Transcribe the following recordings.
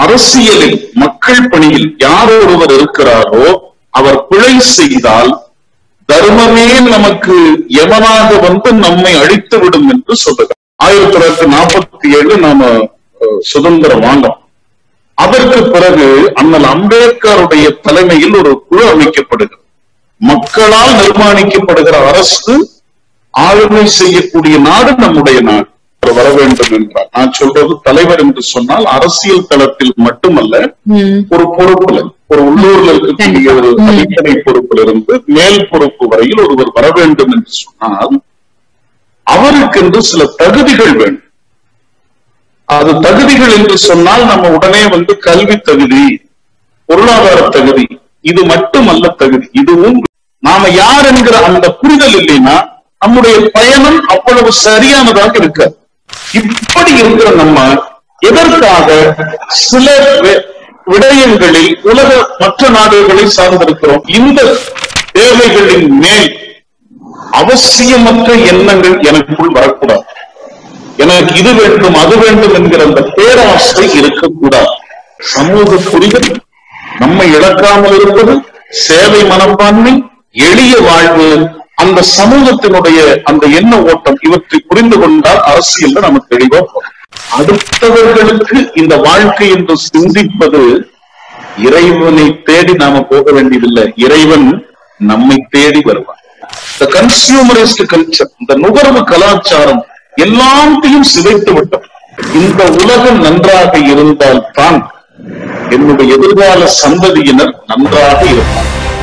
அரசியலில் மக்கள் பணியில் யார் ஒருவர் இருக்கிறாரோ அவர் பிழை செய்தால் தர்மமே நமக்கு எவனாக வந்து நம்மை அழித்து விடும் என்று சொல்லுகிறார் ஆயிரத்தி தொள்ளாயிரத்தி நாற்பத்தி ஏழு நாம அஹ், சுதந்திரம் வாங்கலாம் அதற்கு பிறகு அண்ணல் அம்பேத்கருடைய தலைமையில் ஒரு குழு அமைக்கப்படுகிறது மக்களால் நிர்மாணிக்கப்படுகிற அரசு ஆளுமை செய்யக்கூடிய நாடு நம்முடைய நாடு அவர் வர வேண்டும் என்றார் நான் சொல்றது தலைவர் என்று சொன்னால் அரசியல் தளத்தில் மட்டுமல்ல ம், ஒரு பொறுப்புல ஒரு உள்ளூர்ல இருக்கக்கூடிய ஒரு ம். அடிப்படை பொறுப்புல இருந்து மேல் பொறுப்பு வரையில் ஒருவர் வர வேண்டும் என்று சொன்னால் அவருக்கென்று சில தகுதிகள் வேண்டும் அது தகுதிகள் என்று சொன்னால் நம்ம உடனே வந்து கல்வி தகுதி பொருளாதார தகுதி இது மட்டுமல்ல தகுதி இதுவும் நாம யார் என்கிற அந்த புரிதல் இல்லைன்னா நம்முடைய பயணம் அவ்வளவு சரியானதாக இருக்காது இப்படி இருக்கிற நம்ம எதற்காக சில வி- விடயங்களில் உலக மற்ற நாடுகளை சார்ந்திருக்கிறோம் இந்த தேவைகளின் மேல் அவசியமற்ற எண்ணங்கள் எனக்குள் வரக்கூடாது எனக்கு இது வேண்டும் அது வேண்டும் என்கிற அந்த பேராசை இருக்கக்கூடாது சமூக புரிதல் நம்மை இழக்காமல் இருப்பது சேவை மனப்பான்மை எளிய வாழ்வு அந்த சமூகத்தினுடைய அந்த எண்ண ஓட்டம் இவற்றை புரிந்து கொண்டால் அரசியல்ல நம்ம தெளிவா போகலாம். அடுத்தவர்களுக்கு இந்த வாழ்க்கை என்று சிந்திப்பது இறைவனை தேடி நாம போக வேண்டியதில்லை இறைவன் நம்மை தேடி வருவான் இந்த கன்சியூமரிஸ்ட் கல்ச்சர் இந்த நுகர்வு கலாச்சாரம் எல்லாத்தையும் சிதைத்து விட்டோம் இந்த உலகம் நன்றாக இருந்தால் தான் என்னுடைய எதிர்கால சந்ததியினர் நன்றாக இருப்பார்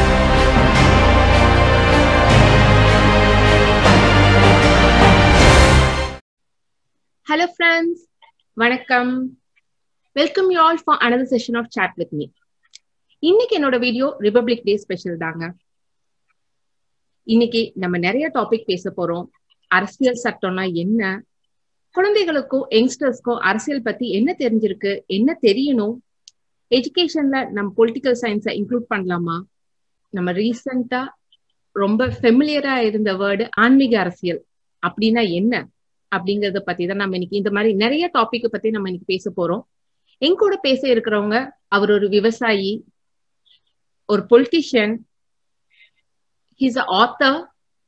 ஹலோ ஃப்ரெண்ட்ஸ் வணக்கம் welcome you all for another session of chat with me இன்னைக்கு என்னோட வீடியோ ரிபப்ளிக் டே ஸ்பெஷல் தாங்க இன்னைக்கு நம்ம நிறைய டாபிக் பேச போறோம் அரசியல் சட்டம்னா என்ன குழந்தைகளுக்கும் யங்ஸ்டர்ஸ்க்கும் அரசியல் பத்தி என்ன தெரிஞ்சிருக்கு என்ன தெரியணும் எஜுகேஷன்ல நம்ம பொலிட்டிக்கல் சயின்ஸை இன்க்ளூட் பண்ணலாமா நம்ம ரீசெண்டா ரொம்ப ஃபெமிலியரா இருந்த வேர்டு ஆன்மீக அரசியல் அப்படின்னா என்ன அப்படிங்கறத பத்தி தான் நம்ம இன்னைக்கு இந்த மாதிரி நிறைய டாபிக் பத்தி நம்ம இன்னைக்கு பேச போறோம் என் கூட பேச இருக்கிறவங்க அவர் ஒரு விவசாயி ஒரு பொலிட்டிஷியன் ஹீஸ் அ ஆத்தர்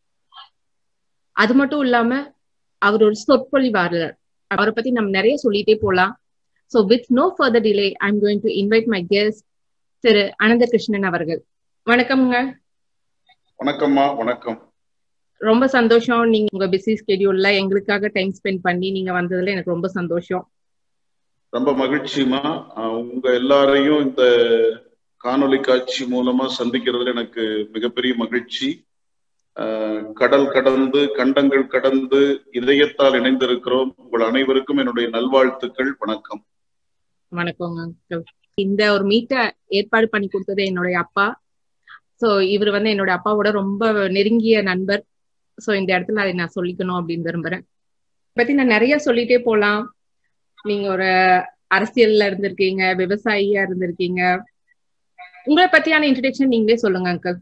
அது மட்டும் இல்லாம அவர் ஒரு சொற்பொழிவாளர் அவரை பத்தி நம்ம நிறைய சொல்லிட்டே போலாம் so with no further delay I am going to invite my guest திரு அனந்தகிருஷ்ணன் அவர்கள் வணக்கம்ங்க வணக்கம்மா வணக்கம் ரொம்ப சந்தோஷம் நீங்க உங்க பிஸி ஸ்கெடியூல்ல எங்களுக்காக டைம் ஸ்பெண்ட் பண்ணி நீங்க வந்ததுல எனக்கு ரொம்ப சந்தோஷம் ரொம்ப மகிழ்ச்சிமா அஹ் உங்க எல்லாரையும் இந்த காணொளி காட்சி மூலமா சந்திக்கிறதுல எனக்கு மிகப்பெரிய மகிழ்ச்சி அஹ் கடல் கடந்து கண்டங்கள் கடந்து இதயத்தால் இணைந்திருக்கிறோம் உங்கள் அனைவருக்கும் என்னுடைய நல்வாழ்த்துக்கள் வணக்கம் வணக்கங்க uncle. இந்த ஒரு மீட்டை ஏற்பாடு பண்ணி கொடுத்தது என்னுடைய அப்பா சோ இவர் வந்து என்னோட அப்பாவோட ரொம்ப நெருங்கிய நண்பர் சோ இந்த இடத்துல அதை நான் சொல்லிக்கணும் அப்படின்னு விரும்புறேன் இதை பத்தி நான் நிறைய சொல்லிட்டே போலாம் நீங்க ஒரு அரசியல்ல இருந்திருக்கீங்க விவசாயியா இருந்திருக்கீங்க உங்களை பத்தியான இன்ட்ரடக்ஷன் நீங்களே சொல்லுங்க அங்கிள்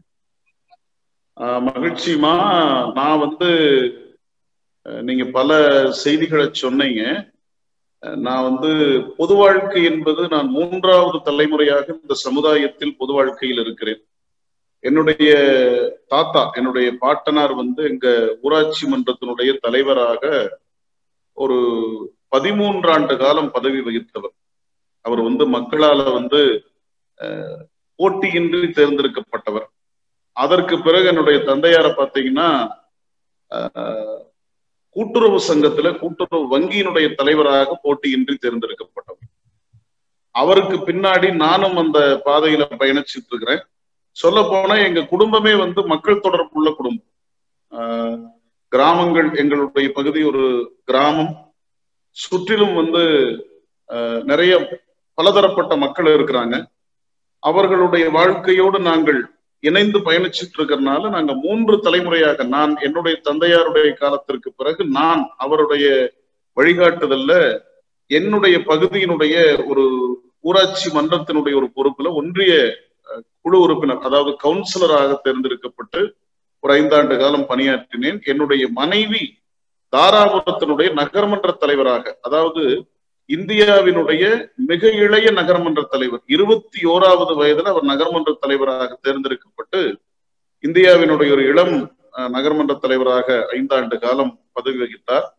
அஹ் மகிழ்ச்சிமா நான் வந்து அஹ் நீங்க பல செய்திகளை சொன்னீங்க அஹ் நான் வந்து பொது வாழ்க்கை என்பது நான் மூன்றாவது தலைமுறையாக இந்த சமுதாயத்தில் பொது வாழ்க்கையில் இருக்கிறேன் என்னுடைய தாத்தா என்னுடைய பாட்டனார் வந்து எங்க ஊராட்சி மன்றத்தினுடைய தலைவராக ஒரு பதிமூன்றாண்டு காலம் பதவி வகித்தவர் அவர் வந்து மக்களால வந்து அஹ், போட்டியின்றி தேர்ந்தெடுக்கப்பட்டவர் அதற்கு பிறகு என்னுடைய தந்தையாரை பார்த்தீங்கன்னா அஹ், கூட்டுறவு சங்கத்துல கூட்டுறவு வங்கியினுடைய தலைவராக போட்டியின்றி தேர்ந்தெடுக்கப்பட்டவர் அவருக்கு பின்னாடி நானும் அந்த பாதையில பயணிச்சிட்டு இருக்கிறேன் சொல்ல போனா எங்க குடும்பமே வந்து மக்கள் தொடர்புள்ள குடும்பம் ஆஹ் கிராமங்கள் எங்களுடைய பகுதி ஒரு கிராமம் சுற்றிலும் வந்து ஆஹ் நிறைய பலதரப்பட்ட மக்கள் இருக்கிறாங்க அவர்களுடைய வாழ்க்கையோடு நாங்கள் இணைந்து பயணிச்சுட்டு இருக்கிறதுனால நாங்க மூன்று தலைமுறையாக நான் என்னுடைய தந்தையாருடைய காலத்திற்கு பிறகு நான் அவருடைய வழிகாட்டுதல்ல என்னுடைய பகுதியினுடைய ஒரு ஊராட்சி மன்றத்தினுடைய ஒரு பொறுப்புல ஒன்றிய அஹ், குழு உறுப்பினர் அதாவது கவுன்சிலராக தேர்ந்தெடுக்கப்பட்டு ஒரு ஐந்தாண்டு காலம் பணியாற்றினேன் என்னுடைய மனைவி தாராபுரத்தினுடைய நகர்மன்ற தலைவராக அதாவது இந்தியாவினுடைய மிக இளைய நகரமன்ற தலைவர் இருபத்தி ஓராவது வயதுல அவர் நகரமன்ற தலைவராக தேர்ந்தெடுக்கப்பட்டு இந்தியாவினுடைய ஒரு இளம் நகர்மன்ற தலைவராக ஐந்தாண்டு காலம் பதவி வகித்தார்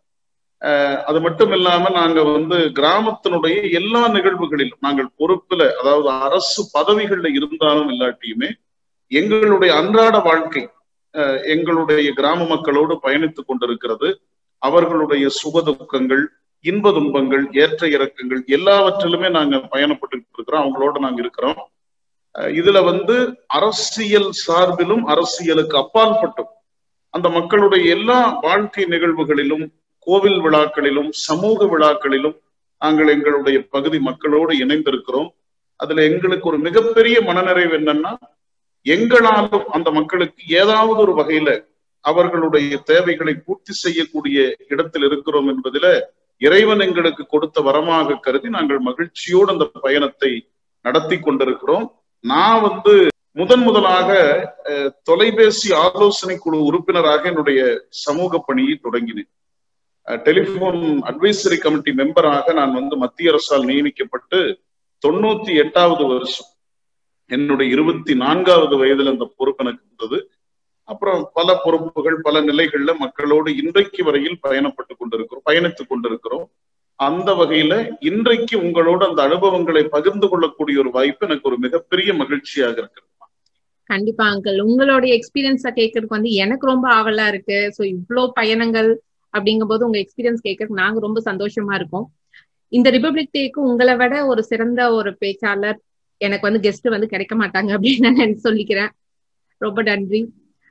அது மட்டும் இல்லாம நாங்க வந்து கிராமத்தினுடைய எல்லா நிகழ்வுகளிலும் நாங்கள் பொறுப்புல அதாவது அரசு பதவிகள்ல இருந்தாலும் இல்லாட்டியுமே எங்களுடைய அன்றாட வாழ்க்கை எங்களுடைய கிராம மக்களோடு பயணித்துக் கொண்டிருக்கிறது அவர்களுடைய சுக துக்கங்கள் இன்ப துன்பங்கள் ஏற்ற இறக்கங்கள் எல்லாவற்றிலுமே நாங்க பயணப்பட்டு இருக்கிறோம் அவங்களோட நாங்க இருக்கிறோம் இதுல வந்து அரசியல் சார்பிலும் அரசியலுக்கு அப்பாற்பட்டும் அந்த மக்களுடைய எல்லா வாழ்க்கை நிகழ்வுகளிலும் கோவில் விழாக்களிலும் சமூக விழாக்களிலும் நாங்கள் எங்களுடைய பகுதி மக்களோடு இணைந்திருக்கிறோம் அதுல எங்களுக்கு ஒரு மிகப்பெரிய மனநிறைவு என்னன்னா எங்களாலும் அந்த மக்களுக்கு ஏதாவது ஒரு வகையில அவர்களுடைய தேவைகளை பூர்த்தி செய்யக்கூடிய இடத்தில் இருக்கிறோம் என்பதில இறைவன் எங்களுக்கு கொடுத்த வரமாக கருதி நாங்கள் மகிழ்ச்சியோடு அந்த பயணத்தை நடத்தி கொண்டிருக்கிறோம் நான் வந்து முதன் முதலாக தொலைபேசி ஆலோசனை குழு உறுப்பினராக என்னுடைய சமூக பணியை தொடங்கினேன் டெலிபோன் அட்வைசரி கமிட்டி மெம்பராக நான் வந்து மத்திய அரசால் நியமிக்கப்பட்டு தொண்ணூத்தி எட்டாவது வருஷம் என்னுடைய இருபத்தி நான்காவது வயதுல அந்த பொறுப்பு எனக்கு இருந்தது அப்புறம் பல பொறுப்புகள் பல நிலைகள்ல மக்களோடு இன்றைக்கு வரையில் பயணப்பட்டு கொண்டிருக்கிறோம் பயணித்துக் கொண்டிருக்கிறோம் அந்த வகையில இன்றைக்கு உங்களோட அந்த அனுபவங்களை பகிர்ந்து கொள்ளக்கூடிய ஒரு வாய்ப்பு எனக்கு ஒரு மிகப்பெரிய மகிழ்ச்சியாக இருக்கிறது கண்டிப்பா அங்கிள் உங்களுடைய எக்ஸ்பீரியன்ஸ கேட்கறதுக்கு வந்து எனக்கு ரொம்ப ஆவலா இருக்கு சோ இவ்வளோ பயணங்கள் அப்படிங்கும் போது உங்க எக்ஸ்பீரியன்ஸ் கேட்கறதுக்கு நாங்க ரொம்ப சந்தோஷமா இருக்கோம் இந்த ரிபப்ளிக் டேக்கு உங்களை விட ஒரு சிறந்த ஒரு பேச்சாளர் எனக்கு வந்து கெஸ்ட் வந்து கிடைக்க மாட்டாங்க அப்படின்னு நான் சொல்லிக்கிறேன் ரொம்ப நன்றி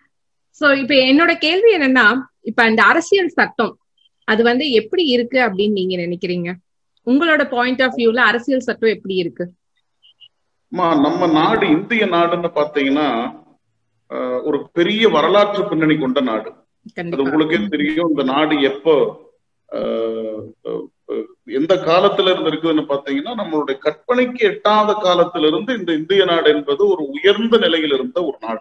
சோ இப்ப என்னோட கேள்வி என்னன்னா இப்ப இந்த அரசியல் சட்டம் அது வந்து எப்படி இருக்கு அப்படின்னு நீங்க நினைக்கிறீங்க உங்களோட பாயிண்ட் ஆஃப் வியூல அரசியல் சட்டம் எப்படி இருக்கு நம்ம நாடு இந்திய நாடுன்னு பாத்தீங்கன்னா ஒரு பெரிய வரலாற்று பின்னணி கொண்ட நாடு அது உங்களுக்கே தெரியும் இந்த நாடு எப்போ எந்த காலத்துல இருந்து இருக்குதுன்னு பாத்தீங்கன்னா நம்மளுடைய கற்பனைக்கு எட்டாத காலத்துல இருந்து இந்த இந்திய நாடு என்பது ஒரு உயர்ந்த நிலையில் இருந்த ஒரு நாடு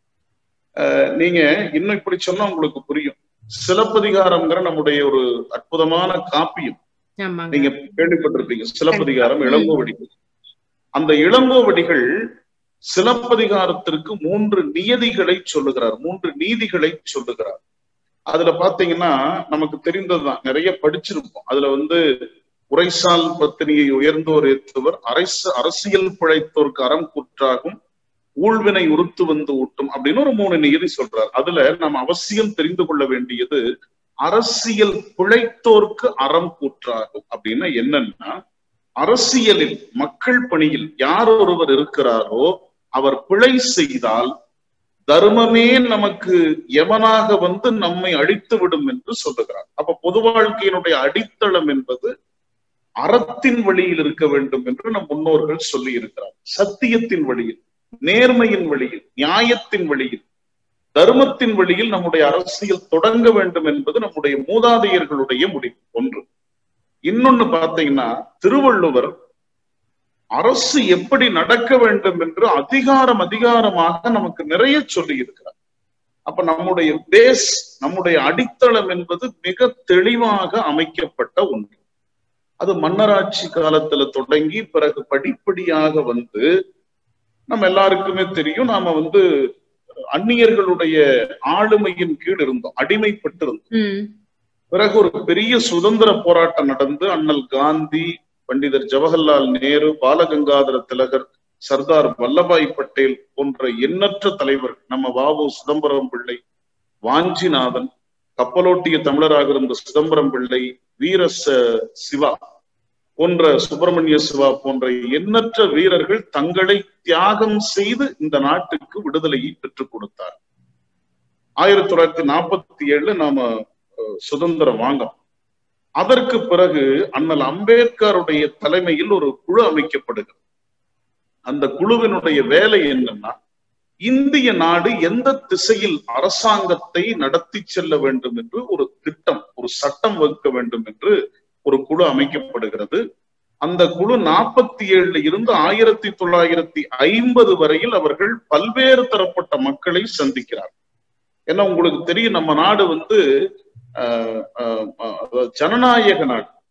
நீங்க இன்னும் இப்படி சொன்னா உங்களுக்கு புரியும் சிலப்பதிகாரம்ங்கிற நம்முடைய ஒரு அற்புதமான காப்பியம் நீங்க கேள்விப்பட்டிருப்பீங்க சிலப்பதிகாரம் இளங்கோவடிகள் அந்த இளங்கோவடிகள் சிலப்பதிகாரத்திற்கு மூன்று நியதிகளை சொல்லுகிறார் மூன்று நீதிகளை சொல்லுகிறார் அதுல பாத்தீங்கன்னா நமக்கு தெரிந்ததுதான் நிறைய படிச்சிருப்போம் அதுல வந்து உரைசால் பத்தினியை உயர்ந்தோர் ஏற்றுவர் அரசு அரசியல் பிழைத்தோருக்கு அறம் கூற்றாகும் ஊழ்வினை உறுத்து வந்து ஊட்டும் அப்படின்னு ஒரு மூணு நியதி சொல்றார் அதுல நம்ம அவசியம் தெரிந்து கொள்ள வேண்டியது அரசியல் பிழைத்தோர்க்கு அறம் கூற்றாகும் அப்படின்னா என்னன்னா அரசியலில் மக்கள் பணியில் யார் ஒருவர் இருக்கிறாரோ அவர் பிழை செய்தால் தர்மமே நமக்கு எவனாக வந்து நம்மை அழித்து விடும் என்று சொல்லுகிறார் அப்ப பொது வாழ்க்கையினுடைய அடித்தளம் என்பது அறத்தின் வழியில் இருக்க வேண்டும் என்று நம் முன்னோர்கள் சொல்லி இருக்கிறார் சத்தியத்தின் வழியில் நேர்மையின் வழியில் நியாயத்தின் வழியில் தர்மத்தின் வழியில் நம்முடைய அரசியல் தொடங்க வேண்டும் என்பது நம்முடைய மூதாதையர்களுடைய முடிவு ஒன்று இன்னொன்னு பாத்தீங்கன்னா திருவள்ளுவர் அரசு எப்படி நடக்க வேண்டும் என்று அதிகாரம் அதிகாரமாக நமக்கு நிறைய சொல்லி இருக்கிறார் அப்ப நம்முடைய பேஸ் நம்முடைய அடித்தளம் என்பது மிக தெளிவாக அமைக்கப்பட்ட ஒன்று அது மன்னராட்சி காலத்துல தொடங்கி பிறகு படிப்படியாக வந்து நம்ம எல்லாருக்குமே தெரியும் நாம வந்து அந்நியர்களுடைய ஆளுமையின் கீழ் இருந்தோம் அடிமைப்பட்டு இருந்தோம் பிறகு ஒரு பெரிய சுதந்திர போராட்டம் நடந்து அண்ணல் காந்தி பண்டிதர் ஜவஹர்லால் நேரு பாலகங்காதர திலகர் சர்தார் வல்லபாய் பட்டேல் போன்ற எண்ணற்ற தலைவர்கள் நம்ம வாவு சிதம்பரம் பிள்ளை வாஞ்சிநாதன் கப்பலோட்டிய தமிழராக இருந்த சிதம்பரம் பிள்ளை வீர சிவா போன்ற சுப்பிரமணிய சிவா போன்ற எண்ணற்ற வீரர்கள் தங்களை தியாகம் செய்து இந்த நாட்டுக்கு விடுதலையை பெற்றுக் கொடுத்தார் ஆயிரத்தி தொள்ளாயிரத்தி நாற்பத்தி ஏழுல நாம சுதந்திரம் வாங்கலாம் அதற்கு பிறகு அண்ணல் அம்பேத்கருடைய தலைமையில் ஒரு குழு அமைக்கப்படுகிறது அந்த குழுவினுடைய வேலை என்னன்னா இந்திய நாடு எந்த திசையில் அரசாங்கத்தை நடத்தி செல்ல வேண்டும் என்று ஒரு திட்டம் ஒரு சட்டம் வகுக்க வேண்டும் என்று ஒரு குழு அமைக்கப்படுகிறது அந்த குழு நாற்பத்தி ஏழுல இருந்து ஆயிரத்தி தொள்ளாயிரத்தி ஐம்பது வரையில் அவர்கள் பல்வேறு தரப்பட்ட மக்களை சந்திக்கிறார் ஏன்னா உங்களுக்கு தெரியும் நம்ம நாடு வந்து ஜனநாயக நாடு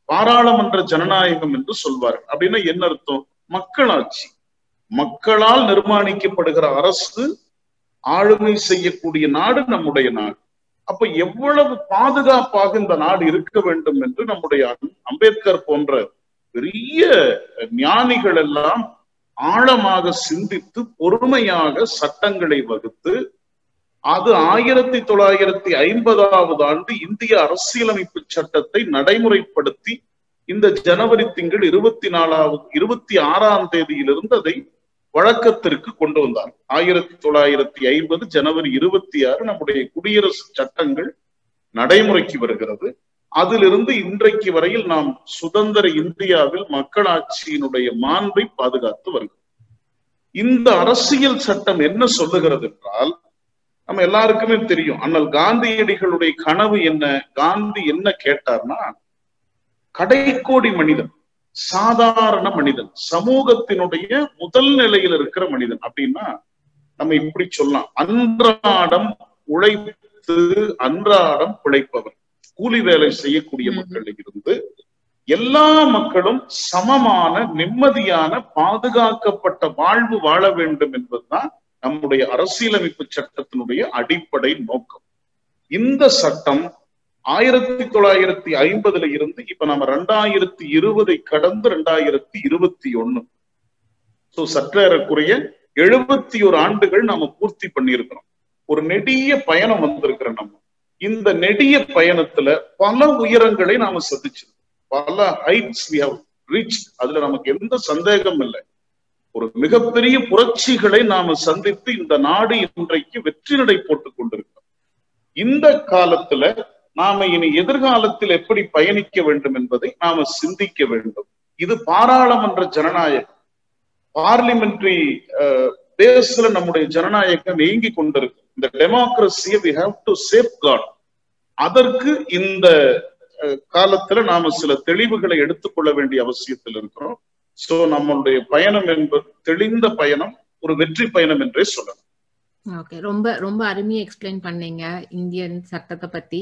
பாராளுமன்ற ஜனநாயகம் என்று சொல்வார்கள் அப்படின்னா என்ன அர்த்தம் மக்களாட்சி மக்களால் நிர்மாணிக்கப்படுகிற அரசு ஆளுமை செய்யக்கூடிய நாடு நம்முடைய நாடு அப்ப எவ்வளவு பாதுகாப்பாக இந்த நாடு இருக்க வேண்டும் என்று நம்முடைய அம்பேத்கர் போன்ற பெரிய ஞானிகள் எல்லாம் ஆழமாக சிந்தித்து பொறுமையாக சட்டங்களை வகுத்து அது ஆயிரத்தி தொள்ளாயிரத்தி ஐம்பதாவது ஆண்டு இந்திய அரசியலமைப்பு சட்டத்தை நடைமுறைப்படுத்தி இந்த ஜனவரி திங்கள் இருபத்தி நாலாவது இருபத்தி ஆறாம் தேதியிலிருந்து அதை வழக்கத்திற்கு கொண்டு வந்தார் ஆயிரத்தி தொள்ளாயிரத்தி ஐம்பது ஜனவரி இருபத்தி ஆறு நம்முடைய குடியரசு சட்டங்கள் நடைமுறைக்கு வருகிறது அதிலிருந்து இன்றைக்கு வரையில் நாம் சுதந்திர இந்தியாவில் மக்களாட்சியினுடைய மாண்பை பாதுகாத்து வருகிறோம் இந்த அரசியல் சட்டம் என்ன சொல்லுகிறது என்றால் நம்ம எல்லாருக்குமே தெரியும் அண்ணல் காந்தியடிகளுடைய கனவு என்ன காந்தி என்ன கேட்டார்னா கடைக்கோடி மனிதன் சாதாரண மனிதன் சமூகத்தினுடைய முதல் நிலையில் இருக்கிற மனிதன் அப்படின்னா நம்ம இப்படி சொல்லலாம் அன்றாடம் உழைத்து அன்றாடம் பிழைப்பவர் கூலி வேலை செய்யக்கூடிய மக்களில் இருந்து எல்லா மக்களும் சமமான நிம்மதியான பாதுகாக்கப்பட்ட வாழ்வு வாழ வேண்டும் என்பதுதான் நம்முடைய அரசியலமைப்பு சட்டத்தினுடைய அடிப்படை நோக்கம் இந்த சட்டம் ஆயிரத்தி தொள்ளாயிரத்தி ஐம்பதுல இருந்து இப்ப நம்ம ரெண்டாயிரத்தி இருபதை கடந்து ரெண்டாயிரத்தி இருபத்தி ஒண்ணு சோ சற்றேறக்குறைய எழுபத்தி ஒரு ஆண்டுகள் நாம பூர்த்தி பண்ணியிருக்கிறோம் ஒரு நெடிய பயணம் வந்திருக்கிற நம்ம இந்த நெடிய பயணத்துல பல உயரங்களை நாம சந்திச்சிருக்கோம் பல ஹைட்ஸ் வி ஹவ் ரீச் அதுல நமக்கு எந்த சந்தேகம் இல்லை ஒரு மிகப்பெரிய புரட்சிகளை நாம சந்தித்து இந்த நாடு இன்றைக்கு வெற்றி நடை போட்டுக் கொண்டிருக்கிறோம் இந்த காலத்துல நாம இனி எதிர்காலத்தில் எப்படி பயணிக்க வேண்டும் என்பதை நாம சிந்திக்க வேண்டும் இது பாராளுமன்ற ஜனநாயகம் பார்லிமெண்ட்ரி பேஸ்ல நம்முடைய ஜனநாயகம் இயங்கி கொண்டிருக்கு இந்த டெமோக்ரஸியை we have to safeguard அதற்கு இந்த காலத்துல நாம சில தெளிவுகளை எடுத்துக்கொள்ள வேண்டிய அவசியத்தில் இருக்கிறோம் சோ நம்மளுடைய பயணம் என்பது தெளிந்த பயணம் ஒரு வெற்றி பயணம் என்றே சொல்லலாம் ஓகே ரொம்ப ரொம்ப அருமையா எக்ஸ்பிளைன் பண்ணீங்க இந்தியன் சட்டத்தை பத்தி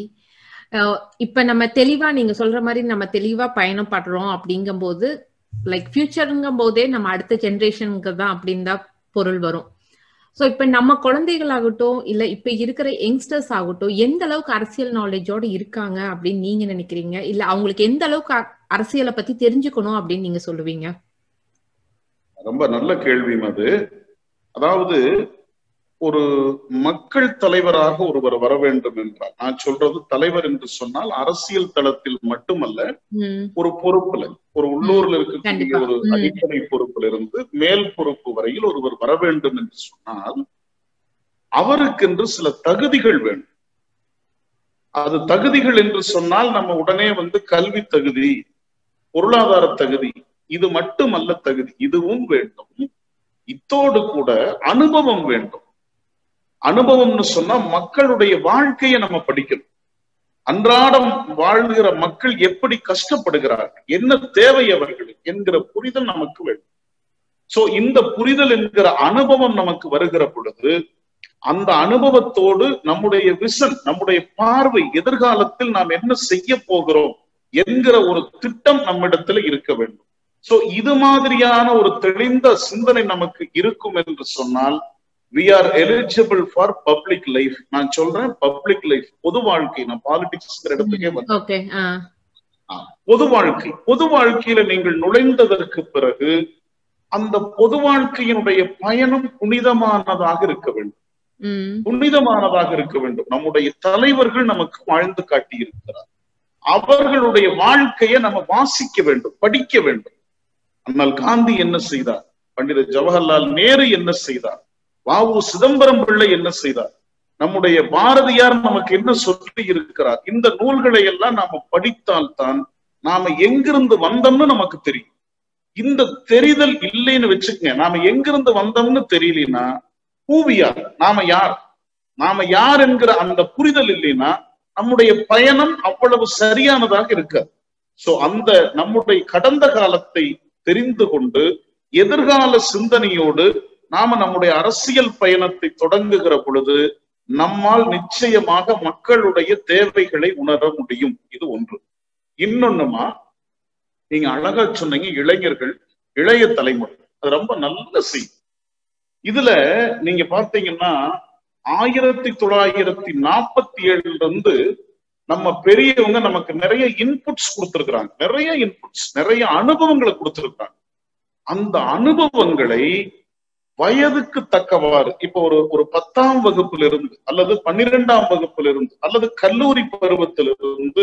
இப்ப நம்ம தெளிவா நீங்க சொல்ற மாதிரி நம்ம தெளிவா பயணம் படுறோம் அப்படிங்கும் போது லைக் ஃபியூச்சருங்கும் போதே நம்ம அடுத்த ஜென்ரேஷனுக்கு தான் அப்படின்னு தான் பொருள் வரும் ஸோ இப்ப நம்ம குழந்தைகளாகட்டும் இல்ல இப்ப இருக்கிற யங்ஸ்டர்ஸ் ஆகட்டும் எந்த அளவுக்கு அரசியல் நாலேஜோட இருக்காங்க அப்படின்னு நீங்க நினைக்கிறீங்க இல்ல அவங்களுக்கு எந்த அளவுக்கு அரசியலை பத்தி தெரிஞ்சுக்கணும் அப்படின்னு நீங்க சொல்லுவீங்க ரொம்ப நல்ல கேள்வி அது அதாவது ஒரு மக்கள் தலைவராக ஒருவர் வர வேண்டும் என்றால் நான் சொல்றது தலைவர் என்று சொன்னால் அரசியல் தளத்தில் மட்டுமல்ல ஒரு பொறுப்புல ஒரு உள்ளூர்ல இருக்கக்கூடிய ஒரு அடிப்படை பொறுப்புல இருந்து மேல் பொறுப்பு வரையில் ஒருவர் வர வேண்டும் என்று சொன்னால் அவருக்கென்று சில தகுதிகள் வேண்டும் அது தகுதிகள் என்று சொன்னால் நம்ம உடனே வந்து கல்வி தகுதி பொருளாதார தகுதி இது மட்டுமல்ல தகுதி இதுவும் வேண்டும் இத்தோடு கூட அனுபவம் வேண்டும் அனுபவம்னு சொன்னா மக்களுடைய வாழ்க்கையை நம்ம படிக்கணும் அன்றாடம் வாழ்கிற மக்கள் எப்படி கஷ்டப்படுகிறார்கள் என்ன தேவை அவர்களுக்கு என்கிற புரிதல் நமக்கு வேண்டும் சோ இந்த புரிதல் என்கிற அனுபவம் நமக்கு வருகிற பொழுது அந்த அனுபவத்தோடு நம்முடைய விசன் நம்முடைய பார்வை எதிர்காலத்தில் நாம் என்ன செய்ய போகிறோம் என்கிற ஒரு திட்டம் நம்மிடத்துல இருக்க வேண்டும் சோ இது மாதிரியான ஒரு தெளிந்த சிந்தனை நமக்கு இருக்கும் என்று சொன்னால் we are eligible for public life நான் சொல்றேன் பப்ளிக் லைஃப் பொது வாழ்க்கை நான் பாலிடிக்ஸ் இடத்துக்கே வந்தேன் பொது வாழ்க்கை பொது வாழ்க்கையில நீங்கள் நுழைந்ததற்கு பிறகு அந்த பொது வாழ்க்கையினுடைய பயணம் புனிதமானதாக இருக்க வேண்டும் புனிதமானதாக இருக்க வேண்டும் நம்முடைய தலைவர்கள் நமக்கு வாழ்ந்து காட்டி இருக்கிறார் அவர்களுடைய வாழ்க்கையை நம்ம வாசிக்க வேண்டும் படிக்க வேண்டும் ஆனால் காந்தி என்ன செய்தார் பண்டித ஜவஹர்லால் நேரு என்ன செய்தார் வாவு சிதம்பரம் பிள்ளை என்ன செய்தார் நம்முடைய பாரதியார் நமக்கு என்ன சொல்லி இருக்கிறார் இந்த நூல்களை எல்லாம் நாம படித்தால்தான் நாம எங்கிருந்து வந்தோம்னு நமக்கு தெரியும் இந்த தெரிதல் இல்லைன்னு வச்சுக்கங்க நாம எங்கிருந்து வந்தோம்னு தெரியலனா பூவியார் நாம யார் நாம யார் என்கிற அந்த புரிதல் இல்லைன்னா நம்முடைய பயணம் அவ்வளவு சரியானதாக இருக்காது சோ அந்த நம்முடைய கடந்த காலத்தை தெரிந்து கொண்டு எதிர்கால சிந்தனையோடு நாம நம்முடைய அரசியல் பயணத்தை தொடங்குகிற பொழுது நம்மால் நிச்சயமாக மக்களுடைய தேவைகளை உணர முடியும் இது ஒன்று இன்னொன்னுமா நீங்க அழகா சொன்னீங்க இளைஞர்கள் இளைய தலைமுறை அது ரொம்ப நல்ல செய்தி இதுல நீங்க பார்த்தீங்கன்னா ஆயிரத்தி தொள்ளாயிரத்தி நாற்பத்தி ஏழுல இருந்து நம்ம பெரியவங்க நமக்கு நிறைய இன்புட்ஸ் கொடுத்திருக்கிறாங்க நிறைய இன்புட்ஸ் நிறைய அனுபவங்களை கொடுத்திருக்காங்க அந்த அனுபவங்களை வயதுக்கு தக்கவாறு இப்ப ஒரு ஒரு பத்தாம் வகுப்பிலிருந்து அல்லது பன்னிரெண்டாம் வகுப்பிலிருந்து அல்லது கல்லூரி பருவத்திலிருந்து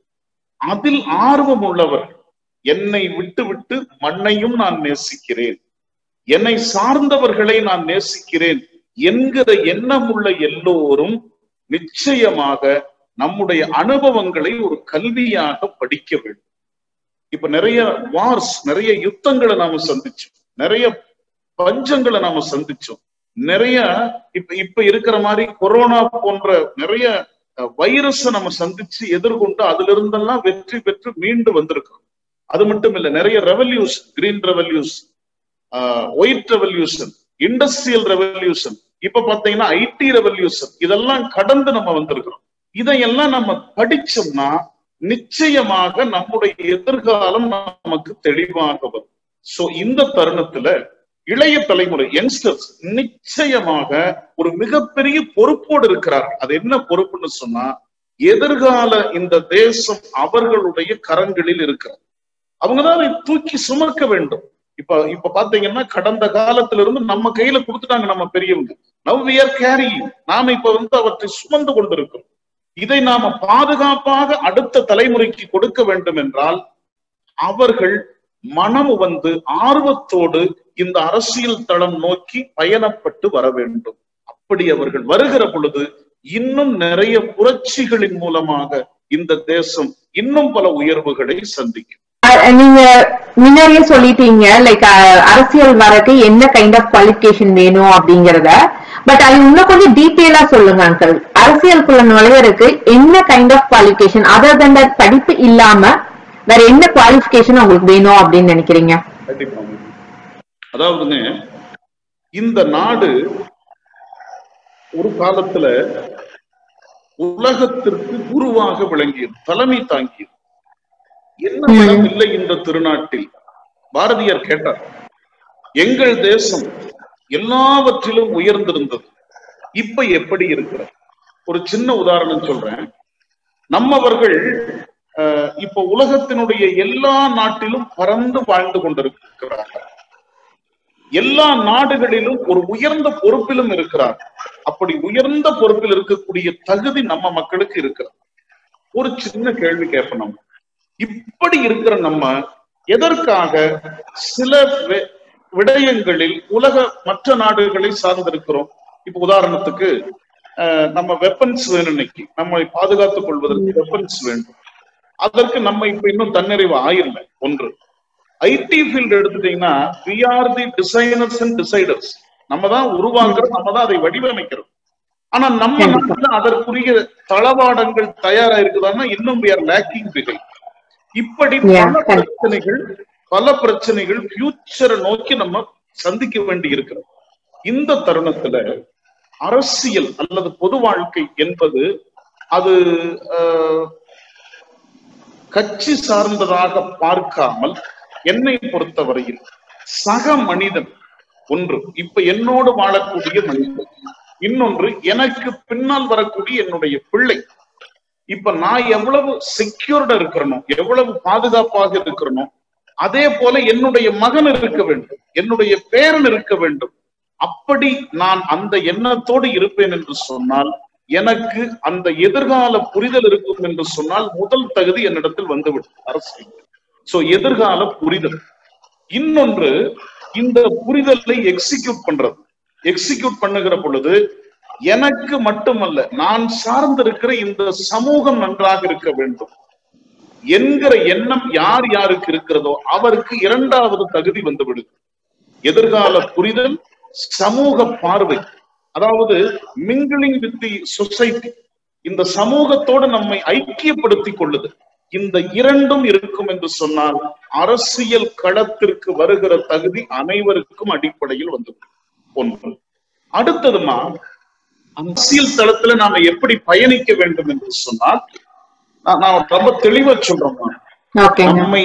அதில் ஆர்வம் உள்ளவர் என்னை விட்டு விட்டு மண்ணையும் நான் நேசிக்கிறேன் என்னை சார்ந்தவர்களை நான் நேசிக்கிறேன் என்கிற எண்ணம் உள்ள எல்லோரும் நிச்சயமாக நம்முடைய அனுபவங்களை ஒரு கல்வியாக படிக்க வேண்டும் இப்ப நிறைய வார்ஸ் நிறைய யுத்தங்களை நாம சந்திச்சோம் நிறைய பஞ்சங்களை நாம சந்திச்சோம் நிறைய இப்ப இப்ப இருக்கிற மாதிரி கொரோனா போன்ற நிறைய வைரஸ நம்ம சந்திச்சு எதிர்கொண்டு அதுல இருந்தெல்லாம் வெற்றி பெற்று மீண்டு வந்திருக்கோம் அது மட்டும் இல்ல நிறைய revolution green revolution white revolution industrial revolution இப்ப பாத்தீங்கன்னா ஐடி ரெவல்யூஷன் இதெல்லாம் கடந்து நம்ம வந்திருக்கிறோம் இதையெல்லாம் நம்ம படிச்சோம்னா நிச்சயமாக நம்முடைய எதிர்காலம் நமக்கு தெளிவாக வரும் சோ இந்த தருணத்துல இளைய தலைமுறை யங்ஸ்டர்ஸ் நிச்சயமாக ஒரு மிகப்பெரிய பொறுப்போடு இருக்கிறார்கள் அது என்ன பொறுப்புன்னு சொன்னா எதிர்கால இந்த தேசம் அவர்களுடைய கரங்களில் இருக்கிறது அவங்கதான் அதை தூக்கி சுமக்க வேண்டும் இப்ப இப்ப பாத்தீங்கன்னா கடந்த காலத்திலிருந்து நம்ம கையில கொடுத்துட்டாங்க நம்ம பெரியவங்க நவ் வி ஆர் கேரி நாம இப்ப வந்து அவற்றை சுமந்து கொண்டிருக்கிறோம் இதை நாம பாதுகாப்பாக அடுத்த தலைமுறைக்கு கொடுக்க வேண்டும் என்றால் அவர்கள் மனம் வந்து ஆர்வத்தோடு இந்த அரசியல் தளம் நோக்கி பயணப்பட்டு வர வேண்டும் அப்படி அவர்கள் வருகிற பொழுது இன்னும் நிறைய புரட்சிகளின் மூலமாக இந்த தேசம் இன்னும் பல உயர்வுகளை சந்திக்கும் நீங்க முன்னாடியே சொல்லிட்டீங்க லைக் அரசியல் வரக்கு என்ன கைண்ட் ஆஃப் குவாலிபிகேஷன் வேணும் அப்படிங்கறத பட் அது இன்னும் கொஞ்சம் டீட்டெயிலா சொல்லுங்க அங்கிள் அரசியலுக்குள்ள நுழையறதுக்கு என்ன kind of qualification other than படிப்பு இல்லாம வேற என்ன குவாலிபிகேஷன் உங்களுக்கு வேணும் அப்படின்னு நினைக்கிறீங்க அதாவதுங்க இந்த நாடு ஒரு காலத்துல உலகத்திற்கு குருவாக விளங்கியது தலைமை தாங்கியது என்ன பலம் இல்லை இந்த திருநாட்டில் பாரதியார் கேட்டார் எங்கள் தேசம் எல்லாவற்றிலும் உயர்ந்திருந்தது இப்ப எப்படி இருக்கிறது ஒரு சின்ன உதாரணம் சொல்றேன் நம்மவர்கள் இப்ப உலகத்தினுடைய எல்லா நாட்டிலும் பறந்து வாழ்ந்து கொண்டிருக்கிறார்கள் எல்லா நாடுகளிலும் ஒரு உயர்ந்த பொறுப்பிலும் இருக்கிறார் அப்படி உயர்ந்த பொறுப்பில் இருக்கக்கூடிய தகுதி நம்ம மக்களுக்கு இருக்கிறது ஒரு சின்ன கேள்வி கேட்போம் நம்ம இப்படி இருக்கிற நம்ம எதற்காக சில விடயங்களில் உலக மற்ற நாடுகளை சார்ந்திருக்கிறோம் இப்ப உதாரணத்துக்கு நம்ம வெப்பன்ஸ் வேணும் இன்னைக்கு நம்மை பாதுகாத்துக் கொள்வதற்கு வெப்பன்ஸ் வேண்டும் அதற்கு நம்ம இப்ப இன்னும் தன்னிறைவு ஆயிரல ஒன்று ஐடி ஃபீல்டு எடுத்துட்டீங்கன்னா we are the designers and deciders நம்ம தான் உருவாக்குறோம் நம்ம தான் அதை வடிவமைக்கிறோம் ஆனா நம்ம நாட்டுல அதற்குரிய தளவாடங்கள் தயாரா இருக்குதான்னா இன்னும் வி ஆர் லேக்கிங் பிகை இப்படி பல பிரச்சனைகள் பல பிரச்சனைகள் ஃபியூச்சரை நோக்கி நம்ம சந்திக்க வேண்டி இருக்கிறது இந்த தருணத்துல அரசியல் அல்லது பொது வாழ்க்கை என்பது அது கட்சி சார்ந்ததாக பார்க்காமல் என்னை பொறுத்தவரையில் சக மனிதன் ஒன்று இப்ப என்னோடு வாழக்கூடிய மனிதன் இன்னொன்று எனக்கு பின்னால் வரக்கூடிய என்னுடைய பிள்ளை இப்ப நான் எவ்வளவு செக்யூர்டா இருக்கிறனோ எவ்வளவு பாதுகாப்பாக இருக்கிறனோ அதே போல என்னுடைய மகன் இருக்க வேண்டும் என்னுடைய பேரன் இருக்க வேண்டும் அப்படி நான் அந்த எண்ணத்தோடு இருப்பேன் என்று சொன்னால் எனக்கு அந்த எதிர்கால புரிதல் இருக்கும் என்று சொன்னால் முதல் தகுதி என்னிடத்தில் வந்துவிடும் அரசியல் சோ எதிர்கால புரிதல் இன்னொன்று இந்த புரிதலை எக்ஸிக்யூட் பண்றது எக்ஸிக்யூட் பண்ணுகிற பொழுது எனக்கு மட்டுமல்ல நான் சார்ந்திருக்கிற இந்த சமூகம் நன்றாக இருக்க வேண்டும் என்கிற எண்ணம் யார் யாருக்கு இருக்கிறதோ அவருக்கு இரண்டாவது தகுதி வந்து விடுது எதிர்கால புரிதல் சமூக பார்வை அதாவது மிங்கிளிங் வித் தி சொசைட்டி இந்த சமூகத்தோடு நம்மை ஐக்கியப்படுத்திக் கொள்ளுது இந்த இரண்டும் இருக்கும் என்று சொன்னால் அரசியல் களத்திற்கு வருகிற தகுதி அனைவருக்கும் அடிப்படையில் வந்து ஒன்று அடுத்ததுமா அரசியல் தளத்துல நாம எப்படி பயணிக்க வேண்டும் என்று சொன்னால் நான் ரொம்ப தெளிவா சொல்றேன் நம்மை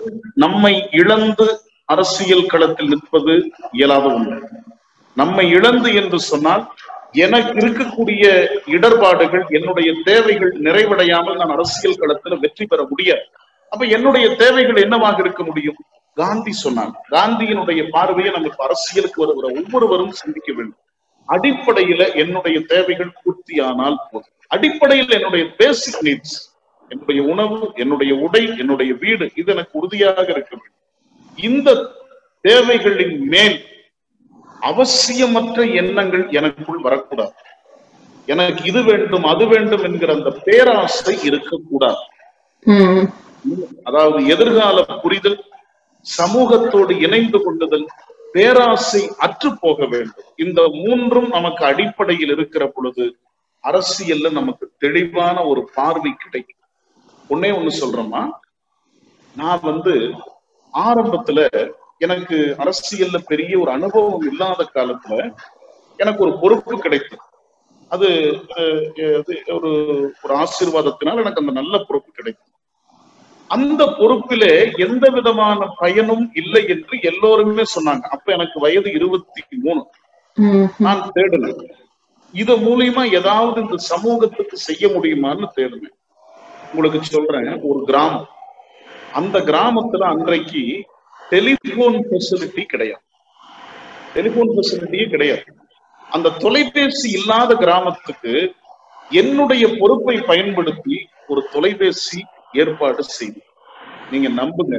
நம்மை இழந்து அரசியல் களத்தில் நிற்பது இயலாத ஒன்று நம்மை இழந்து என்று சொன்னால் எனக்கு இருக்கக்கூடிய இடர்பாடுகள் என்னுடைய தேவைகள் நிறைவடையாமல் நான் அரசியல் களத்துல வெற்றி பெற முடியாது அப்ப என்னுடைய தேவைகள் என்னவாக இருக்க முடியும் காந்தி சொன்னார் காந்தியினுடைய பார்வையை நம்ம இப்ப அரசியலுக்கு வருகிற ஒவ்வொருவரும் சிந்திக்க வேண்டும் அடிப்படையில என்னுடைய தேவைகள் பூர்த்தியானால் போதும் அடிப்படையில் என்னுடைய பேசிக் நீட்ஸ் என்னுடைய உணவு என்னுடைய உடை என்னுடைய வீடு இது எனக்கு உறுதியாக இருக்க வேண்டும் இந்த தேவைகளின் மேல் அவசியமற்ற எண்ணங்கள் எனக்குள் வரக்கூடாது எனக்கு இது வேண்டும் அது வேண்டும் என்கிற அந்த பேராசை இருக்கக்கூடாது ம் அதாவது எதிர்கால புரிதல் சமூகத்தோடு இணைந்து கொள்ளுதல் பேராசை அற்று போக வேண்டும் இந்த மூன்றும் நமக்கு அடிப்படையில் இருக்கிற பொழுது அரசியல்ல நமக்கு தெளிவான ஒரு பார்வை கிடைக்கும் ஒன்னே ஒண்ணு சொல்றோமா நான் வந்து ஆரம்பத்துல எனக்கு அரசியல்ல பெரிய ஒரு அனுபவம் இல்லாத காலத்துல எனக்கு ஒரு பொறுப்பு கிடைத்தது அது அஹ், அது ஒரு ஒரு ஆசீர்வாதத்தினால் எனக்கு அந்த நல்ல பொறுப்பு கிடைத்தது அந்த பொறுப்பிலே எந்த விதமான பயனும் இல்லை என்று எல்லோருமே சொன்னாங்க அப்ப எனக்கு வயது இருபத்தி மூணு ம் நான் தேடினேன் இது மூலியமா ஏதாவது இந்த சமூகத்துக்கு செய்ய முடியுமான்னு தேடினேன் உங்களுக்கு சொல்றேன் ஒரு கிராமம் அந்த கிராமத்துல அன்றைக்கு டெலிபோன் ஃபெசிலிட்டி கிடையாது டெலிபோன் ஃபெசிலிட்டியே கிடையாது அந்த தொலைபேசி இல்லாத கிராமத்துக்கு என்னுடைய பொறுப்பை பயன்படுத்தி ஒரு தொலைபேசி ஏற்பாடு செய்து நீங்க நம்புங்க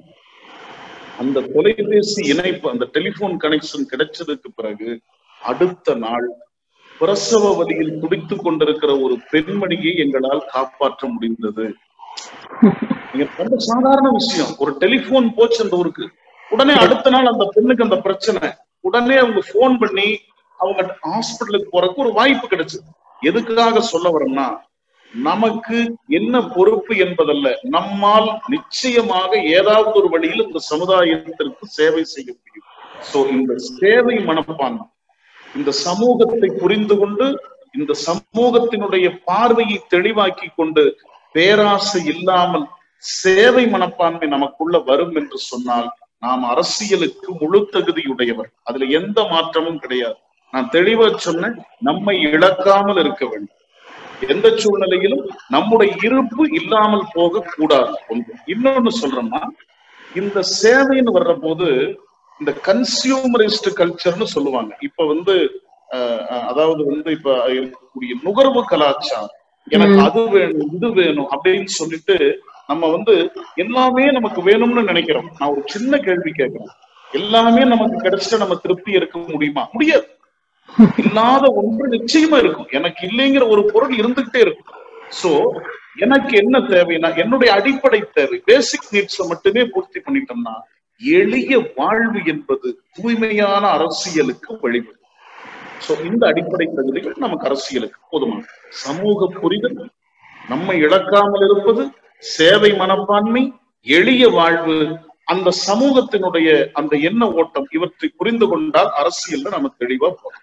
அந்த தொலைபேசி இணைப்பு அந்த டெலிபோன் கனெக்ஷன் கிடைச்சதுக்கு பிறகு அடுத்த நாள் பிரசவ வலியில் துடித்துக் கொண்டிருக்கிற ஒரு பெண்மணியை எங்களால் காப்பாற்ற முடிந்தது நீங்க ரொம்ப சாதாரண விஷயம் ஒரு டெலிபோன் போச்சு அந்த ஊருக்கு உடனே அடுத்த நாள் அந்த பெண்ணுக்கு அந்த பிரச்சனை உடனே அவங்க போன் பண்ணி அவங்க ஹாஸ்பிட்டலுக்கு போறதுக்கு ஒரு வாய்ப்பு கிடைச்சது எதுக்காக சொல்ல வரோம்னா நமக்கு என்ன பொறுப்பு என்பதல்ல நம்மால் நிச்சயமாக ஏதாவது ஒரு வழியில் இந்த சமுதாயத்திற்கு சேவை செய்ய முடியும் சோ இந்த சேவை மனப்பான்மை இந்த சமூகத்தை புரிந்து கொண்டு இந்த சமூகத்தினுடைய பார்வையை தெளிவாக்கி கொண்டு பேராசை இல்லாமல் சேவை மனப்பான்மை நமக்குள்ள வரும் என்று சொன்னால் நாம் அரசியலுக்கு முழு தகுதியுடையவர் அதுல எந்த மாற்றமும் கிடையாது நான் தெளிவா சொன்னேன் நம்மை இழக்காமல் இருக்க வேண்டும் எந்த சூழ்நிலையிலும் நம்முடைய இருப்பு இல்லாமல் போக கூடாது ஒன்று இன்னொன்னு சொல்றோம்னா இந்த சேவைன்னு வர்ற போது இந்த கன்சியூமரிஸ்ட் கல்ச்சர்னு சொல்லுவாங்க இப்ப வந்து அஹ், அஹ், அதாவது வந்து இப்ப இருக்கக்கூடிய நுகர்வு கலாச்சாரம் எனக்கு அது வேணும் இது வேணும் அப்படின்னு சொல்லிட்டு நம்ம வந்து எல்லாமே நமக்கு வேணும்னு நினைக்கிறோம் நான் ஒரு சின்ன கேள்வி கேட்கிறேன் எல்லாமே நமக்கு கிடைச்சிட்டு நம்ம திருப்தி இருக்க முடியுமா முடியாது இல்லாத ஒன்று நிச்சயமா இருக்கும் எனக்கு இல்லைங்கிற ஒரு பொருள் இருந்துகிட்டே இருக்கும் சோ எனக்கு என்ன தேவைன்னா என்னுடைய அடிப்படை தேவை பேசிக் நீட்ஸை மட்டுமே பூர்த்தி பண்ணிட்டோம்னா எளிய வாழ்வு என்பது தூய்மையான அரசியலுக்கு வழிவகுக்கும் சோ இந்த அடிப்படை தகுதிகள் நமக்கு அரசியலுக்கு போதுமானது சமூக புரிதல் நம்மை இழக்காமல் இருப்பது சேவை மனப்பான்மை எளிய வாழ்வு அந்த சமூகத்தினுடைய அந்த எண்ண ஓட்டம் இவற்றை புரிந்து கொண்டால் அரசியல்ல நம்ம தெளிவா போறோம்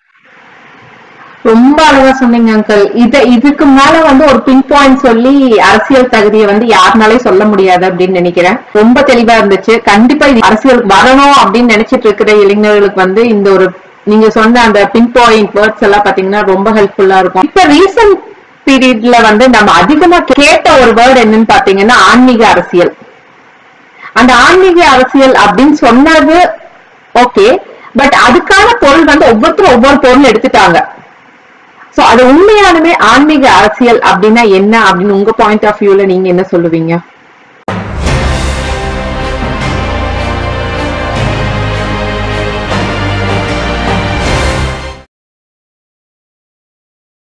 ரொம்ப அழகா சொன்னீங்க அங்கிள் இத இதுக்கு மேல வந்து ஒரு பின் பாயிண்ட் சொல்லி அரசியல் தகுதியை வந்து யாருனாலையும் சொல்ல முடியாது அப்படின்னு நினைக்கிறேன் ரொம்ப தெளிவா இருந்துச்சு கண்டிப்பா இது அரசியலுக்கு வரணும் அப்படின்னு நினைச்சிட்டு இருக்கிற இளைஞர்களுக்கு வந்து இந்த ஒரு நீங்க சொன்ன அந்த பின் பாயிண்ட் வேர்ட்ஸ் எல்லாம் பாத்தீங்கன்னா ரொம்ப ஹெல்ப்ஃபுல்லா இருக்கும் இப்ப ரீசன்ட் பீரியட்ல வந்து நம்ம அதிகமா கேட்ட ஒரு வேர்டு என்னன்னு பாத்தீங்கன்னா ஆன்மீக அரசியல் அந்த ஆன்மீக அரசியல் அப்படின்னு சொன்னது ஓகே பட் அதுக்கான பொருள் வந்து ஒவ்வொருத்தரும் ஒவ்வொரு பொருள் எடுத்துட்டாங்க சோ அது உண்மையாலுமே ஆன்மீக அரசியல் அப்படின்னா என்ன அப்படின்னு உங்க பாயிண்ட் ஆஃப் வியூல நீங்க என்ன சொல்லுவீங்க